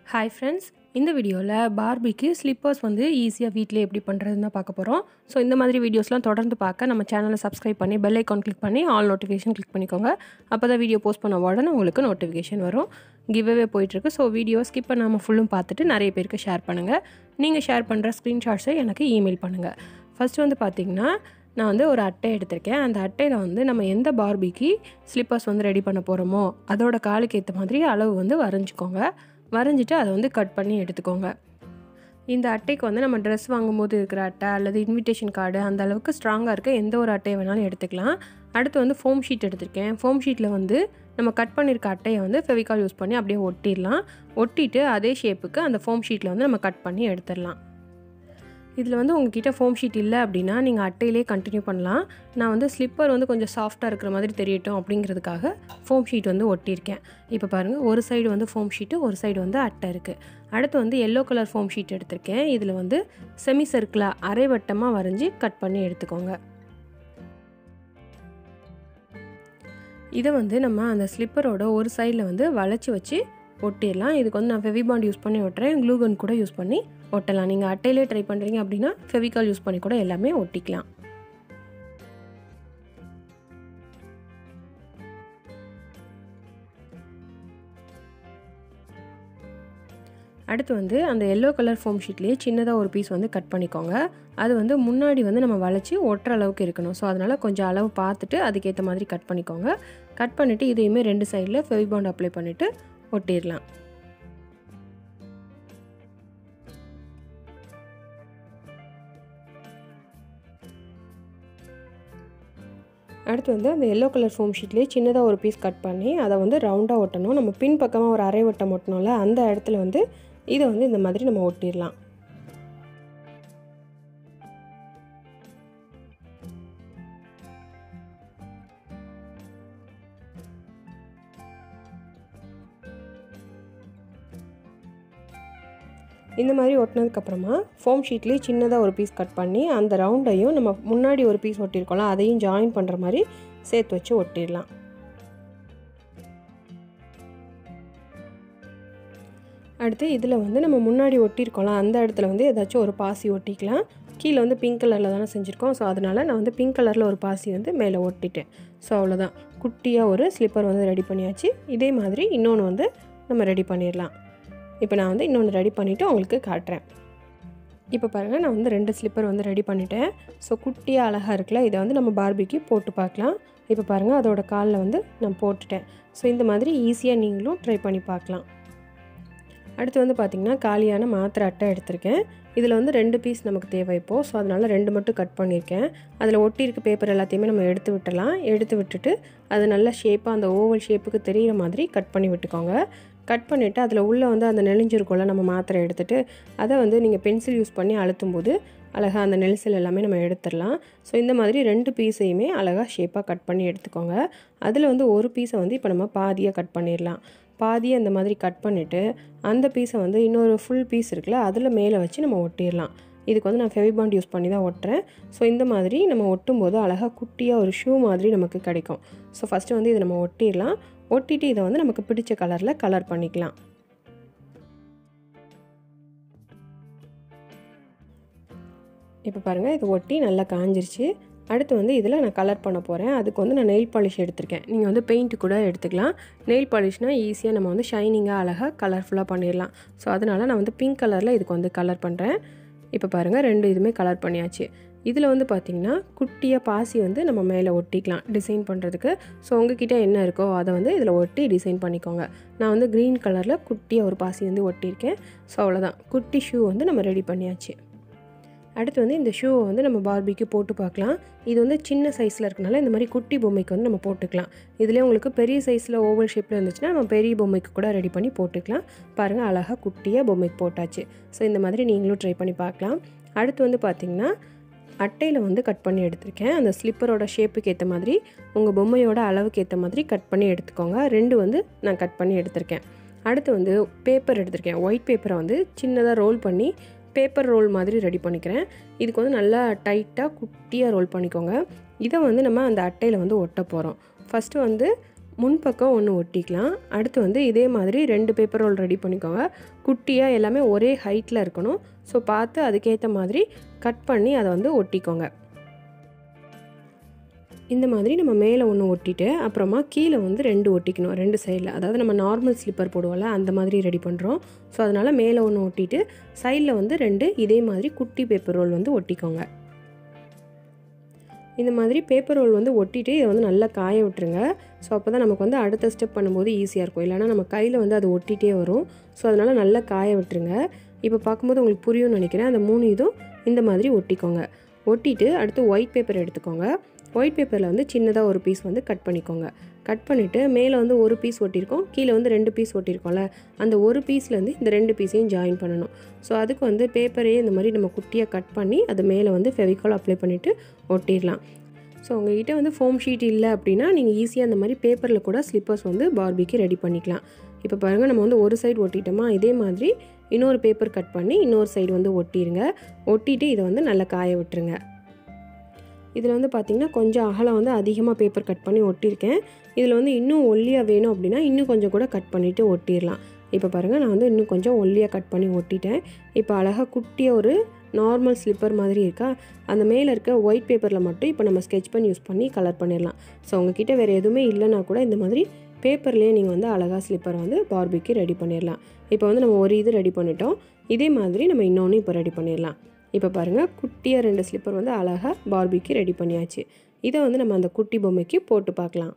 hi friends இந்த வீடியோவில் பார்பிக்கு slippers வந்து ஈஸியாக வீட்டிலே எப்படி பண்ணுறதுன்னு தான் பார்க்க போகிறோம் ஸோ இந்த மாதிரி வீடியோஸ்லாம் தொடர்ந்து பார்க்க நம்ம சேனலை சப்ஸ்கிரைப் பண்ணி பெல் ஐக்கான் கிளிக் பண்ணி ஆல் நோட்டிஃபிகேஷன் கிளிக் பண்ணிக்கோங்க அப்போ தான் வீடியோ போஸ்ட் பண்ண உடனே உங்களுக்கு நோட்டிஃபிகேஷன் வரும் கிவ்அவே போயிட்டுருக்கு ஸோ வீடியோ ஸ்கிப் பண்ணாமல் ஃபுல்லும் பார்த்துட்டு நிறைய பேருக்கு ஷேர் பண்ணுங்கள் நீங்கள் ஷேர் பண்ணுற ஸ்க்ரீன்ஷாட்ஸை எனக்கு இமெயில் பண்ணுங்கள் ஃபஸ்ட்டு வந்து பார்த்திங்கன்னா நான் வந்து ஒரு அட்டை எடுத்திருக்கேன் அந்த அட்டையில் வந்து நம்ம எந்த பார்பிக்கு ஸ்லிப்பர்ஸ் வந்து ரெடி பண்ண போகிறோமோ அதோட காலுக்கு ஏற்ற மாதிரி அளவு வந்து வரைஞ்சிக்கோங்க வரைஞ்சிட்டு அதை வந்து கட் பண்ணி எடுத்துக்கோங்க இந்த அட்டைக்கு வந்து நம்ம ட்ரெஸ் வாங்கும்போது இருக்கிற அட்டை அல்லது இன்விடேஷன் கார்டு அந்த அளவுக்கு ஸ்ட்ராங்காக இருக்க எந்த ஒரு அட்டையை வேணாலும் எடுத்துக்கலாம் அடுத்து வந்து ஃபோம் ஷீட் எடுத்திருக்கேன் ஃபோம் ஷீட்டில் வந்து நம்ம கட் பண்ணியிருக்க அட்டையை வந்து ஃபெவிகால் யூஸ் பண்ணி அப்படியே ஒட்டிடலாம் ஒட்டிட்டு அதே ஷேப்புக்கு அந்த ஃபோம் ஷீட்டில் வந்து நம்ம கட் பண்ணி எடுத்துடலாம் இதில் வந்து உங்ககிட்ட ஃபோம் ஷீட் இல்லை அப்படின்னா நீங்கள் அட்டையிலே கண்டினியூ பண்ணலாம் நான் வந்து ஸ்லிப்பர் வந்து கொஞ்சம் சாஃப்டாக இருக்கிற மாதிரி தெரியட்டும் அப்படிங்கிறதுக்காக ஃபோம் ஷீட் வந்து ஒட்டியிருக்கேன் இப்போ பாருங்கள் ஒரு சைடு வந்து ஃபோம் ஷீட்டு ஒரு சைடு வந்து அட்டை இருக்குது அடுத்து வந்து எல்லோ கலர் ஃபோம் ஷீட் எடுத்திருக்கேன் இதில் வந்து செமி சர்க்கிளாக அரை வட்டமாக வரைஞ்சி கட் பண்ணி எடுத்துக்கோங்க இதை வந்து நம்ம அந்த ஸ்லிப்பரோட ஒரு சைடில் வந்து வளைச்சி வச்சு ஒட்டிடலாம் இதுக்கு வந்து நான் ஃபெவிபாண்ட் யூஸ் பண்ணி ஒட்டுறேன் க்ளூகன் கூட யூஸ் பண்ணி ஒட்டலாம் நீங்கள் அட்டையிலே ட்ரை பண்ணுறீங்க அப்படின்னா ஃபெவிகால் யூஸ் பண்ணி கூட எல்லாமே ஒட்டிக்கலாம் அடுத்து வந்து அந்த எல்லோ கலர் ஃபோம் ஷீட்லேயே சின்னதாக ஒரு பீஸ் வந்து கட் பண்ணிக்கோங்க அது வந்து முன்னாடி வந்து நம்ம வளைச்சி ஒட்டுற அளவுக்கு இருக்கணும் ஸோ அதனால் கொஞ்சம் அளவு பார்த்துட்டு அதுக்கேற்ற மாதிரி கட் பண்ணிக்கோங்க கட் பண்ணிவிட்டு இதையுமே ரெண்டு சைடில் ஃபெவிபாண்ட் அப்ளை பண்ணிவிட்டு ஒட்டிடலாம் அடுத்து வந்து அந்த எல்லோ கலர் ஃபோம் ஷீட்லேயே சின்னதாக ஒரு பீஸ் கட் பண்ணி அதை வந்து ரவுண்டாக ஒட்டணும் நம்ம பின் பக்கமாக ஒரு அரை வட்டம் ஒட்டணும்ல அந்த இடத்துல வந்து இதை வந்து இந்த மாதிரி நம்ம ஒட்டிடலாம் இந்த மாதிரி ஒட்டினதுக்கப்புறமா ஃபோம் ஷீட்லேயே சின்னதாக ஒரு பீஸ் கட் பண்ணி அந்த ரவுண்டையும் நம்ம முன்னாடி ஒரு பீஸ் ஒட்டியிருக்கோம்ல அதையும் ஜாயின் பண்ணுற மாதிரி சேர்த்து வச்சு ஒட்டிடலாம் அடுத்து இதில் வந்து நம்ம முன்னாடி ஒட்டியிருக்கோம்ல அந்த இடத்துல வந்து ஏதாச்சும் ஒரு பாசி ஒட்டிக்கலாம் கீழே வந்து பிங்க் கலரில் தானே செஞ்சுருக்கோம் ஸோ அதனால் நான் வந்து பிங்க் கலரில் ஒரு பாசி வந்து மேலே ஒட்டிட்டேன் ஸோ அவ்வளோதான் குட்டியாக ஒரு ஸ்லிப்பர் வந்து ரெடி பண்ணியாச்சு இதே மாதிரி இன்னொன்று வந்து நம்ம ரெடி பண்ணிடலாம் இப்போ நான் வந்து இன்னொன்று ரெடி பண்ணிவிட்டு உங்களுக்கு காட்டுறேன் இப்போ பாருங்கள் நான் வந்து ரெண்டு ஸ்லிப்பர் வந்து ரெடி பண்ணிட்டேன் ஸோ குட்டியாக அழகாக இருக்குல்ல இதை வந்து நம்ம பார்பிக்கு போட்டு பார்க்கலாம் இப்போ பாருங்கள் அதோட காலில் வந்து நான் போட்டுட்டேன் ஸோ இந்த மாதிரி ஈஸியாக நீங்களும் ட்ரை பண்ணி பார்க்கலாம் அடுத்து வந்து பார்த்திங்கன்னா காலியான மாத்திரை அட்டை எடுத்திருக்கேன் இதில் வந்து ரெண்டு பீஸ் நமக்கு தேவை இப்போது ஸோ அதனால் ரெண்டு மட்டும் கட் பண்ணியிருக்கேன் அதில் ஒட்டியிருக்க பேப்பர் எல்லாத்தையுமே நம்ம எடுத்து விட்டலாம் எடுத்து விட்டுட்டு அது நல்ல ஷேப்பாக அந்த ஓவல் ஷேப்புக்கு தெரிகிற மாதிரி கட் பண்ணி விட்டுக்கோங்க கட் பண்ணிவிட்டு அதில் உள்ளே வந்து அந்த நெளிஞ்சிருக்கோம்ல நம்ம மாத்திரை எடுத்துகிட்டு அதை வந்து நீங்கள் பென்சில் யூஸ் பண்ணி அழுத்தும் போது அழகாக அந்த நெல்சல் எல்லாமே நம்ம எடுத்துடலாம் ஸோ இந்த மாதிரி ரெண்டு பீஸையுமே அழகாக ஷேப்பாக கட் பண்ணி எடுத்துக்கோங்க அதில் வந்து ஒரு பீஸை வந்து இப்போ நம்ம பாதியாக கட் பண்ணிடலாம் பாதியை அந்த மாதிரி கட் பண்ணிவிட்டு அந்த பீஸை வந்து இன்னொரு ஃபுல் பீஸ் இருக்குல்ல அதில் மேலே வச்சு நம்ம ஒட்டிடலாம் இதுக்கு வந்து நான் ஃபெவிபாண்ட் யூஸ் பண்ணி தான் ஒட்டுறேன் ஸோ இந்த மாதிரி நம்ம ஒட்டும் போது அழகாக குட்டியாக ஒரு ஷூ மாதிரி நமக்கு கிடைக்கும் ஸோ ஃபஸ்ட்டு வந்து இதை நம்ம ஒட்டிடலாம் ஒட்டிட்டு இதை வந்து நமக்கு பிடிச்ச கலரில் கலர் பண்ணிக்கலாம் இப்போ பாருங்கள் இது ஒட்டி நல்லா காஞ்சிருச்சு அடுத்து வந்து இதில் நான் கலர் பண்ண போகிறேன் அதுக்கு வந்து நான் நெயில் பாலிஷ் எடுத்திருக்கேன் நீங்கள் வந்து பெயிண்ட் கூட எடுத்துக்கலாம் நெயில் பாலிஷ்னால் ஈஸியாக நம்ம வந்து ஷைனிங்காக அழகாக கலர்ஃபுல்லாக பண்ணிடலாம் ஸோ அதனால் நான் வந்து பிங்க் கலரில் இதுக்கு வந்து கலர் பண்ணுறேன் இப்போ பாருங்கள் ரெண்டு இதுவுமே கலர் பண்ணியாச்சு இதில் வந்து பார்த்திங்கன்னா குட்டியாக பாசி வந்து நம்ம மேலே ஒட்டிக்கலாம் டிசைன் பண்ணுறதுக்கு ஸோ உங்ககிட்ட என்ன இருக்கோ அதை வந்து இதில் ஒட்டி டிசைன் பண்ணிக்கோங்க நான் வந்து க்ரீன் கலரில் குட்டியாக ஒரு பாசி வந்து ஒட்டியிருக்கேன் ஸோ அவ்வளோதான் குட்டி ஷூ வந்து நம்ம ரெடி பண்ணியாச்சு அடுத்து வந்து இந்த ஷூவை வந்து நம்ம பார்பிக்கு போட்டு பார்க்கலாம் இது வந்து சின்ன சைஸில் இருக்கனால இந்த மாதிரி குட்டி பொம்மைக்கு வந்து நம்ம போட்டுக்கலாம் இதிலே உங்களுக்கு பெரிய சைஸில் ஓவல் ஷேப்பில் இருந்துச்சுன்னா நம்ம பெரிய பொம்மைக்கு கூட ரெடி பண்ணி போட்டுக்கலாம் பாருங்கள் அழகாக குட்டியாக பொம்மைக்கு போட்டாச்சு ஸோ இந்த மாதிரி நீங்களும் ட்ரை பண்ணி பார்க்கலாம் அடுத்து வந்து பார்த்திங்கன்னா அட்டையில் வந்து கட் பண்ணி எடுத்திருக்கேன் அந்த ஸ்லிப்பரோட ஷேப்புக்கு ஏற்ற மாதிரி உங்கள் பொம்மையோட அளவுக்கு ஏற்ற மாதிரி கட் பண்ணி எடுத்துக்கோங்க ரெண்டு வந்து நான் கட் பண்ணி எடுத்திருக்கேன் அடுத்து வந்து பேப்பர் எடுத்திருக்கேன் ஒயிட் பேப்பரை வந்து சின்னதாக ரோல் பண்ணி பேப்பர் ரோல் மாதிரி ரெடி பண்ணிக்கிறேன் இதுக்கு வந்து நல்லா டைட்டாக குட்டியாக ரோல் பண்ணிக்கோங்க இதை வந்து நம்ம அந்த அட்டையில் வந்து ஒட்ட போகிறோம் ஃபஸ்ட்டு வந்து முன்பக்கம் ஒன்று ஒட்டிக்கலாம் அடுத்து வந்து இதே மாதிரி ரெண்டு பேப்பர் ரோல் ரெடி பண்ணிக்கோங்க குட்டியாக எல்லாமே ஒரே ஹைட்டில் இருக்கணும் ஸோ பார்த்து அதுக்கேற்ற மாதிரி கட் பண்ணி அதை வந்து ஒட்டிக்கோங்க இந்த மாதிரி நம்ம மேலே ஒன்று ஒட்டிட்டு அப்புறமா கீழே வந்து ரெண்டு ஒட்டிக்கணும் ரெண்டு சைடில் அதாவது நம்ம நார்மல் ஸ்லிப்பர் போடுவோம்ல அந்த மாதிரி ரெடி பண்ணுறோம் ஸோ அதனால் மேலே ஒன்று ஒட்டிட்டு சைடில் வந்து ரெண்டு இதே மாதிரி குட்டி பேப்பர் ரோல் வந்து ஒட்டிக்கோங்க இந்த மாதிரி பேப்பர் ரோல் வந்து ஒட்டிட்டு இதை வந்து நல்லா காய விட்டுருங்க ஸோ அப்போ தான் நமக்கு வந்து அடுத்த ஸ்டெப் பண்ணும்போது ஈஸியாக இருக்கும் இல்லைனா நம்ம கையில் வந்து அது ஒட்டிகிட்டே வரும் ஸோ அதனால் நல்லா காய விட்டுருங்க இப்போ பார்க்கும்போது உங்களுக்கு புரியும்னு நினைக்கிறேன் அந்த மூணு இதுவும் இந்த மாதிரி ஒட்டிக்கோங்க ஒட்டிட்டு அடுத்து ஒயிட் பேப்பர் எடுத்துக்கோங்க ஒயிட் பேப்பரில் வந்து சின்னதாக ஒரு பீஸ் வந்து கட் பண்ணிக்கோங்க கட் பண்ணிவிட்டு மேலே வந்து ஒரு பீஸ் ஒட்டியிருக்கோம் கீழே வந்து ரெண்டு பீஸ் ஒட்டியிருக்கோம்ல அந்த ஒரு பீஸ்லேருந்து இந்த ரெண்டு பீஸையும் ஜாயின் பண்ணணும் ஸோ அதுக்கு வந்து பேப்பரையே இந்த மாதிரி நம்ம குட்டியாக கட் பண்ணி அது மேலே வந்து ஃபெவிகால் அப்ளை பண்ணிவிட்டு ஒட்டிடலாம் ஸோ உங்ககிட்ட வந்து ஃபோம் ஷீட் இல்லை அப்படின்னா நீங்கள் ஈஸியாக அந்த மாதிரி பேப்பரில் கூட ஸ்லிப்பர்ஸ் வந்து பார்பிக்கு ரெடி பண்ணிக்கலாம் இப்போ பாருங்கள் நம்ம வந்து ஒரு சைடு ஒட்டிட்டோமா இதே மாதிரி இன்னொரு பேப்பர் கட் பண்ணி இன்னொரு சைடு வந்து ஒட்டிடுங்க ஒட்டிட்டு இதை வந்து நல்லா காய விட்டுருங்க இதில் வந்து பார்த்திங்கன்னா கொஞ்சம் அகலம் வந்து அதிகமாக பேப்பர் கட் பண்ணி ஒட்டியிருக்கேன் இதில் வந்து இன்னும் ஒல்லியாக வேணும் அப்படின்னா இன்னும் கொஞ்சம் கூட கட் பண்ணிவிட்டு ஒட்டிடலாம் இப்போ பாருங்கள் நான் வந்து இன்னும் கொஞ்சம் ஒல்லியாக கட் பண்ணி ஒட்டிட்டேன் இப்போ அழகாக குட்டியாக ஒரு நார்மல் ஸ்லிப்பர் மாதிரி இருக்கா அந்த மேலே இருக்க ஒயிட் பேப்பரில் மட்டும் இப்போ நம்ம ஸ்கெச் பண்ணி யூஸ் பண்ணி கலர் பண்ணிடலாம் ஸோ உங்ககிட்ட வேறு எதுவுமே இல்லைனா கூட இந்த மாதிரி பேப்பர்லேயே நீங்கள் வந்து அழகாக ஸ்லிப்பர் வந்து பார்பிக்கு ரெடி பண்ணிடலாம் இப்போ வந்து நம்ம ஒரு இது ரெடி பண்ணிட்டோம் இதே மாதிரி நம்ம இன்னொன்று இப்போ ரெடி பண்ணிடலாம் இப்போ பாருங்கள் குட்டியாக ரெண்டு ஸ்லிப்பர் வந்து அழகாக பார்பிக்கு ரெடி பண்ணியாச்சு இதை வந்து நம்ம அந்த குட்டி பொம்மைக்கு போட்டு பார்க்கலாம்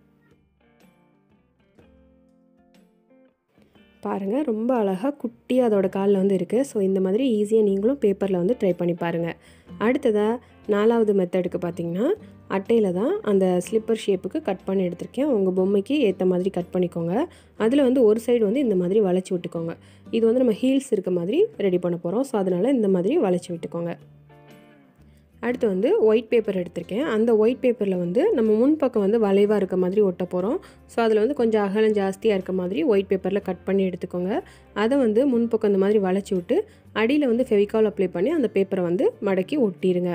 பாருங்கள் ரொம்ப அழகாக குட்டியாக அதோட காலில் வந்து இருக்குது ஸோ இந்த மாதிரி ஈஸியாக நீங்களும் பேப்பரில் வந்து ட்ரை பண்ணி பாருங்கள் அடுத்ததாக நாலாவது மெத்தடுக்கு பார்த்தீங்கன்னா அட்டையில் தான் அந்த ஸ்லிப்பர் ஷேப்புக்கு கட் பண்ணி எடுத்திருக்கேன் உங்கள் பொம்மைக்கு ஏற்ற மாதிரி கட் பண்ணிக்கோங்க அதில் வந்து ஒரு சைடு வந்து இந்த மாதிரி வளைச்சி விட்டுக்கோங்க இது வந்து நம்ம ஹீல்ஸ் இருக்க மாதிரி ரெடி பண்ண போகிறோம் ஸோ அதனால் இந்த மாதிரி வளைச்சி விட்டுக்கோங்க அடுத்து வந்து ஒயிட் பேப்பர் எடுத்திருக்கேன் அந்த ஒயிட் பேப்பரில் வந்து நம்ம முன்பக்கம் வந்து வளைவாக இருக்க மாதிரி ஒட்ட போகிறோம் ஸோ அதில் வந்து கொஞ்சம் அகலம் ஜாஸ்தியாக இருக்க மாதிரி ஒயிட் பேப்பரில் கட் பண்ணி எடுத்துக்கோங்க அதை வந்து முன்பக்கம் இந்த மாதிரி வளைச்சி விட்டு அடியில் வந்து ஃபெவிகால் அப்ளை பண்ணி அந்த பேப்பரை வந்து மடக்கி ஒட்டிடுங்க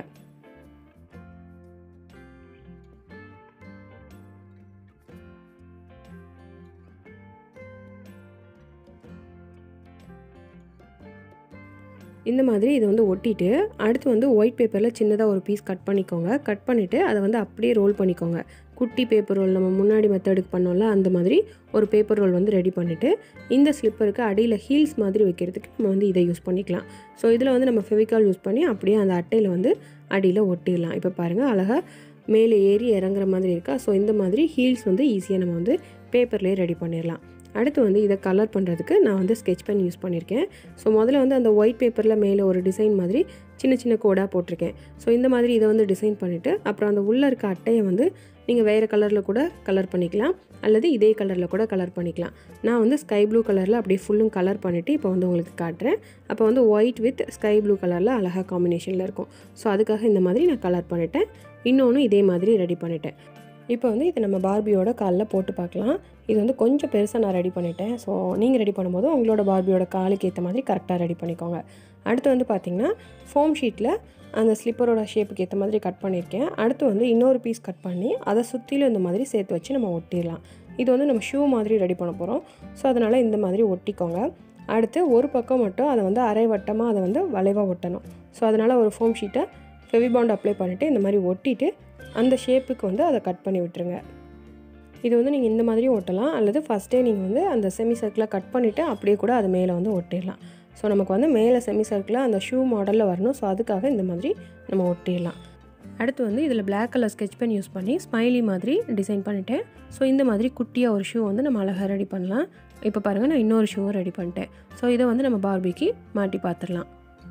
இந்த மாதிரி இதை வந்து ஒட்டிட்டு அடுத்து வந்து ஒயிட் பேப்பரில் சின்னதாக ஒரு பீஸ் கட் பண்ணிக்கோங்க கட் பண்ணிவிட்டு அதை வந்து அப்படியே ரோல் பண்ணிக்கோங்க குட்டி பேப்பர் ரோல் நம்ம முன்னாடி மெத்தடுக்கு பண்ணோம்ல அந்த மாதிரி ஒரு பேப்பர் ரோல் வந்து ரெடி பண்ணிவிட்டு இந்த ஸ்லிப்பருக்கு அடியில் ஹீல்ஸ் மாதிரி வைக்கிறதுக்கு நம்ம வந்து இதை யூஸ் பண்ணிக்கலாம் ஸோ இதில் வந்து நம்ம ஃபெவிகால் யூஸ் பண்ணி அப்படியே அந்த அட்டையில் வந்து அடியில் ஒட்டிடலாம் இப்போ பாருங்கள் அழகாக மேலே ஏறி இறங்குற மாதிரி இருக்கா ஸோ இந்த மாதிரி ஹீல்ஸ் வந்து ஈஸியாக நம்ம வந்து பேப்பர்லேயே ரெடி பண்ணிடலாம் அடுத்து வந்து இதை கலர் பண்ணுறதுக்கு நான் வந்து ஸ்கெச் பென் யூஸ் பண்ணியிருக்கேன் ஸோ முதல்ல வந்து அந்த ஒயிட் பேப்பரில் மேலே ஒரு டிசைன் மாதிரி சின்ன சின்ன கோடாக போட்டிருக்கேன் ஸோ இந்த மாதிரி இதை வந்து டிசைன் பண்ணிவிட்டு அப்புறம் அந்த உள்ளே இருக்க அட்டையை வந்து நீங்கள் வேறு கலரில் கூட கலர் பண்ணிக்கலாம் அல்லது இதே கலரில் கூட கலர் பண்ணிக்கலாம் நான் வந்து ஸ்கை ப்ளூ கலரில் அப்படியே ஃபுல்லும் கலர் பண்ணிவிட்டு இப்போ வந்து உங்களுக்கு காட்டுறேன் அப்போ வந்து ஒயிட் வித் ஸ்கை ப்ளூ கலரில் அழகாக காம்பினேஷனில் இருக்கும் ஸோ அதுக்காக இந்த மாதிரி நான் கலர் பண்ணிட்டேன் இன்னொன்று இதே மாதிரி ரெடி பண்ணிட்டேன் இப்போ வந்து இதை நம்ம பார்பியோட காலில் போட்டு பார்க்கலாம் இது வந்து கொஞ்சம் பெருசாக நான் ரெடி பண்ணிட்டேன் ஸோ நீங்கள் ரெடி பண்ணும்போது உங்களோட பார்பியோட காலுக்கு ஏற்ற மாதிரி கரெக்டாக ரெடி பண்ணிக்கோங்க அடுத்து வந்து பார்த்திங்கன்னா ஃபோம் ஷீட்டில் அந்த ஸ்லிப்பரோட ஷேப்புக்கு ஏற்ற மாதிரி கட் பண்ணியிருக்கேன் அடுத்து வந்து இன்னொரு பீஸ் கட் பண்ணி அதை சுற்றிலும் இந்த மாதிரி சேர்த்து வச்சு நம்ம ஒட்டிடலாம் இது வந்து நம்ம ஷூ மாதிரி ரெடி பண்ண போகிறோம் ஸோ அதனால் இந்த மாதிரி ஒட்டிக்கோங்க அடுத்து ஒரு பக்கம் மட்டும் அதை வந்து அரை வட்டமாக அதை வந்து வளைவாக ஒட்டணும் ஸோ அதனால் ஒரு ஃபோம் ஷீட்டை ஃபெவிபாண்ட் அப்ளை பண்ணிவிட்டு இந்த மாதிரி ஒட்டிட்டு அந்த ஷேப்புக்கு வந்து அதை கட் பண்ணி விட்டுருங்க இது வந்து நீங்கள் இந்த மாதிரியும் ஒட்டலாம் அல்லது ஃபஸ்ட்டே நீங்கள் வந்து அந்த செமி சர்க்கிளாக கட் பண்ணிவிட்டு அப்படியே கூட அது மேலே வந்து ஒட்டிடலாம் ஸோ நமக்கு வந்து மேலே செமி சர்க்கிளாக அந்த ஷூ மாடலில் வரணும் ஸோ அதுக்காக இந்த மாதிரி நம்ம ஒட்டிடலாம் அடுத்து வந்து இதில் black colour sketch pen use பண்ணி ஸ்மைலி மாதிரி டிசைன் பண்ணிட்டேன் ஸோ இந்த மாதிரி குட்டியாக ஒரு ஷூ வந்து நம்ம அழகாக ரெடி பண்ணலாம் இப்போ பாருங்கள் நான் இன்னொரு ஷூவும் ரெடி பண்ணிட்டேன் ஸோ இதை வந்து நம்ம பார்பிக்கு மாட்டி பார்த்துடலாம்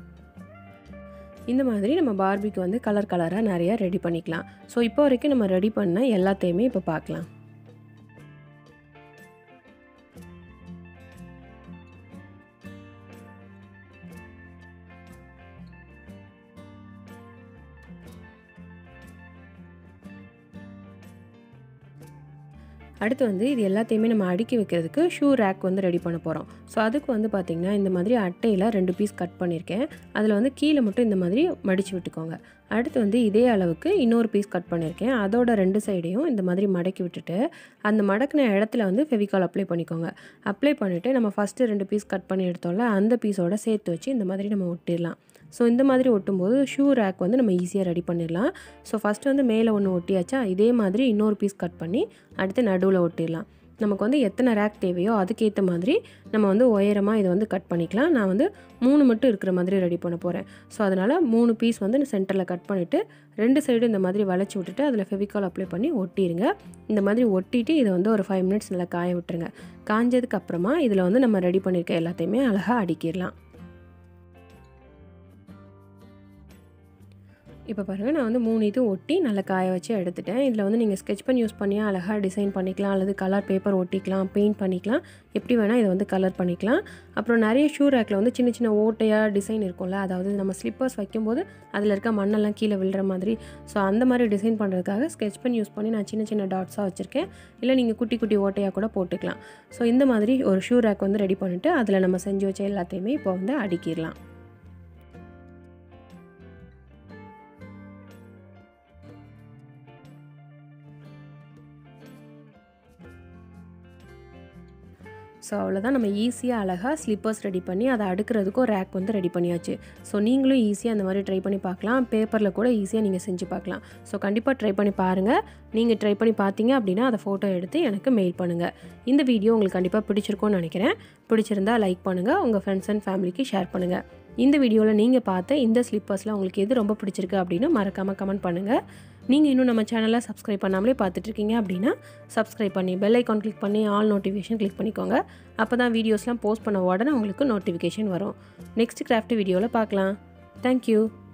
இந்த மாதிரி நம்ம பார்பிக்கு வந்து கலர் கலராக நிறையா ரெடி பண்ணிக்கலாம் ஸோ இப்போ வரைக்கும் நம்ம ரெடி பண்ண எல்லாத்தையுமே இப்போ பார்க்கலாம் அடுத்து வந்து இது எல்லாத்தையுமே நம்ம அடுக்கி வைக்கிறதுக்கு ஷூ ரேக் வந்து ரெடி பண்ண போகிறோம் ஸோ அதுக்கு வந்து பார்த்திங்கன்னா இந்த மாதிரி அட்டையில் ரெண்டு பீஸ் கட் பண்ணியிருக்கேன் அதில் வந்து கீழே மட்டும் இந்த மாதிரி மடித்து விட்டுக்கோங்க அடுத்து வந்து இதே அளவுக்கு இன்னொரு பீஸ் கட் பண்ணியிருக்கேன் அதோட ரெண்டு சைடையும் இந்த மாதிரி மடக்கி விட்டுட்டு அந்த மடக்கின இடத்துல வந்து ஃபெவிகால் அப்ளை பண்ணிக்கோங்க அப்ளை பண்ணிவிட்டு நம்ம ஃபஸ்ட்டு ரெண்டு பீஸ் கட் பண்ணி எடுத்தோம்ல அந்த பீஸோட சேர்த்து வச்சு இந்த மாதிரி நம்ம ஒட்டிடலாம் ஸோ இந்த மாதிரி ஒட்டும்போது ஷூ ரேக் வந்து நம்ம ஈஸியாக ரெடி பண்ணிடலாம் ஸோ ஃபஸ்ட்டு வந்து மேலே ஒன்று ஒட்டியாச்சா இதே மாதிரி இன்னொரு பீஸ் கட் பண்ணி அடுத்து நடுவில் ஒட்டிடலாம் நமக்கு வந்து எத்தனை ரேக் தேவையோ அதுக்கேற்ற மாதிரி நம்ம வந்து உயரமாக இதை வந்து கட் பண்ணிக்கலாம் நான் வந்து மூணு மட்டும் இருக்கிற மாதிரி ரெடி பண்ண போகிறேன் ஸோ அதனால் மூணு பீஸ் வந்து சென்டரில் கட் பண்ணிவிட்டு ரெண்டு சைடு இந்த மாதிரி வளைச்சி விட்டுட்டு அதில் ஃபெவிகால் அப்ளை பண்ணி ஒட்டிடுங்க இந்த மாதிரி ஒட்டிட்டு இதை வந்து ஒரு ஃபைவ் மினிட்ஸ் நல்லா காய விட்டுருங்க காஞ்சதுக்கு அப்புறமா இதில் வந்து நம்ம ரெடி பண்ணியிருக்க எல்லாத்தையுமே அழகாக அடிக்கிடலாம் இப்போ பாருங்கள் நான் வந்து மூணு இதுவும் ஒட்டி நல்லா காய வச்சு எடுத்துட்டேன் இதில் வந்து நீங்கள் ஸ்கெச் பென் யூஸ் பண்ணியா அழகாக டிசைன் பண்ணிக்கலாம் அல்லது கலர் பேப்பர் ஒட்டிக்கலாம் பெயிண்ட் பண்ணிக்கலாம் எப்படி வேணால் இதை வந்து கலர் பண்ணிக்கலாம் அப்புறம் நிறைய ஷூ ரேக்கில் வந்து சின்ன சின்ன ஓட்டையாக டிசைன் இருக்கும்ல அதாவது நம்ம ஸ்லிப்பர்ஸ் வைக்கும்போது அதில் இருக்க மண்ணெல்லாம் கீழே விழுற மாதிரி ஸோ அந்த மாதிரி டிசைன் பண்ணுறதுக்காக ஸ்கெச் பென் யூஸ் பண்ணி நான் சின்ன சின்ன டாட்ஸாக வச்சுருக்கேன் இல்லை நீங்கள் குட்டி குட்டி ஓட்டையாக கூட போட்டுக்கலாம் ஸோ இந்த மாதிரி ஒரு ஷூ ரேக் வந்து ரெடி பண்ணிவிட்டு அதில் நம்ம செஞ்சு வச்ச எல்லாத்தையுமே இப்போ வந்து அடுக்கிடலாம் ஸோ அவ்வளோதான் நம்ம ஈஸியாக அழகாக ஸ்லிப்பர்ஸ் ரெடி பண்ணி அதை அடுக்கிறதுக்கும் ரேக் வந்து ரெடி பண்ணியாச்சு ஸோ நீங்களும் ஈஸியாக அந்த மாதிரி ட்ரை பண்ணி பார்க்கலாம் பேப்பரில் கூட ஈஸியாக நீங்கள் செஞ்சு பார்க்கலாம் ஸோ கண்டிப்பாக ட்ரை பண்ணி பாருங்கள் நீங்கள் ட்ரை பண்ணி பார்த்தீங்க அப்படின்னா அதை ஃபோட்டோ எடுத்து எனக்கு மெயில் பண்ணுங்கள் இந்த வீடியோ உங்களுக்கு கண்டிப்பாக பிடிச்சிருக்கும்னு நினைக்கிறேன் பிடிச்சிருந்தா லைக் பண்ணுங்கள் உங்கள் ஃப்ரெண்ட்ஸ் அண்ட் ஃபேமிலிக்கு ஷேர் பண்ணுங்கள் இந்த வீடியோவில் நீங்கள் பார்த்த இந்த ஸ்லிப்பர்ஸில் உங்களுக்கு எது ரொம்ப பிடிச்சிருக்கு அப்படின்னு மறக்காமல் கமெண்ட் பண்ணுங்கள் நீங்கள் இன்னும் நம்ம சேனலை சப்ஸ்கிரைப் பண்ணாமலே பார்த்துட்ருக்கீங்க அப்படின்னா சப்ஸ்கிரைப் பண்ணி பெல் ஐக்கான் கிளிக் பண்ணி ஆல் நோட்டிஃபிகேஷன் கிளிக் பண்ணிக்கோங்க அப்போ தான் வீடியோஸ்லாம் போஸ்ட் பண்ண உடனே உங்களுக்கு நோட்டிஃபிகேஷன் வரும் நெக்ஸ்ட் கிராஃப்ட் வீடியோவில் பார்க்கலாம் தேங்க்யூ